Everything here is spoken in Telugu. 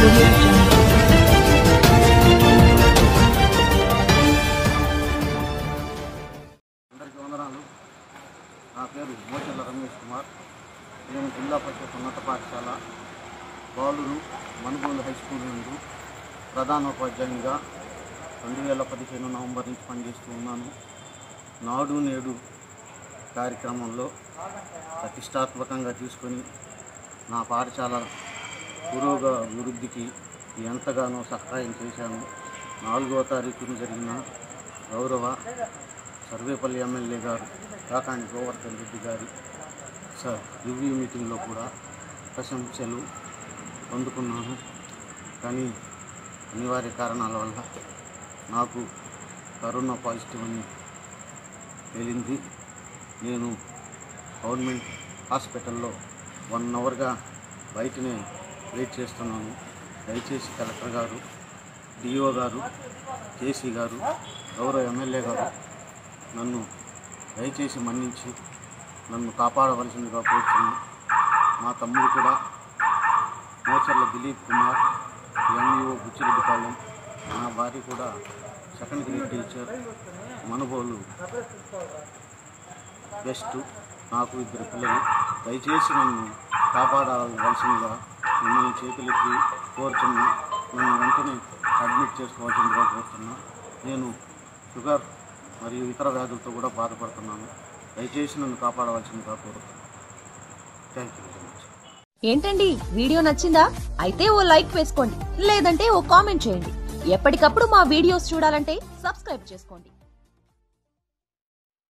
audio jungle. అందరికీ వందనాలు నా పేరు మోచెల్ల రమేష్ కుమార్ నేను జిల్లా పరిషత్ ఉన్నత పాఠశాల బాలురు మనుగోలు హై స్కూల్ నుండి ప్రధానోపాధ్యాయునిగా రెండు వేల పదిహేను నవంబర్ నుంచి పనిచేస్తూ ఉన్నాను నాడు నేడు కార్యక్రమంలో ప్రతిష్టాత్మకంగా తీసుకొని నా పాఠశాల పురోగ అభివృద్ధికి ఎంతగానో సహాయం చేశాను నాలుగవ తారీఖున జరిగిన గౌరవ సర్వేపల్లి ఎమ్మెల్యే గారు కాకాణి గోవర్ధన్ రెడ్డి గారి స రివ్యూ మీటింగ్లో కూడా ప్రశంసలు పొందుకున్నాను కానీ అనివార్య కారణాల వల్ల నాకు కరోనా పాజిటివ్ అని తేలింది నేను గవర్నమెంట్ హాస్పిటల్లో వన్ అవర్గా బయటనే వెయిట్ చేస్తున్నాను దయచేసి కలెక్టర్ గారు డిఓ గారు కేసీ గారు గౌరవ ఎమ్మెల్యే గారు నన్ను దయచేసి మన్నించి నన్ను కాపాడవలసిందిగా కోరుతున్నాను మా తమ్ముడు కూడా మోచర్ల దిలీప్ కుమార్ ఎంఈఓ బుచ్చిరెడ్డిపాలెం నా భార్య కూడా సెకండ్ గ్రేడ్ టీచర్ మనుబోలు బెస్ట్ నాకు ఇద్దరు పిల్లలు దయచేసి నన్ను కాపాడవలసిందిగా మిమ్మల్ని చేతులెత్తి కోరుతున్నా నన్ను వెంటనే అడ్మిట్ చేసుకోవాల్సిందిగా కోరుతున్నా నేను షుగర్ మరియు ఇతర వ్యాధులతో కూడా బాధపడుతున్నాను దయచేసి నన్ను కాపాడవలసిందిగా కోరుతున్నాను థ్యాంక్ యూ వెరీ మచ్ ఏంటండి వీడియో నచ్చిందా అయితే ఓ లైక్ వేసుకోండి లేదంటే ఓ కామెంట్ చేయండి ఎప్పటికప్పుడు మా వీడియోస్ చూడాలంటే సబ్స్క్రైబ్ చేసుకోండి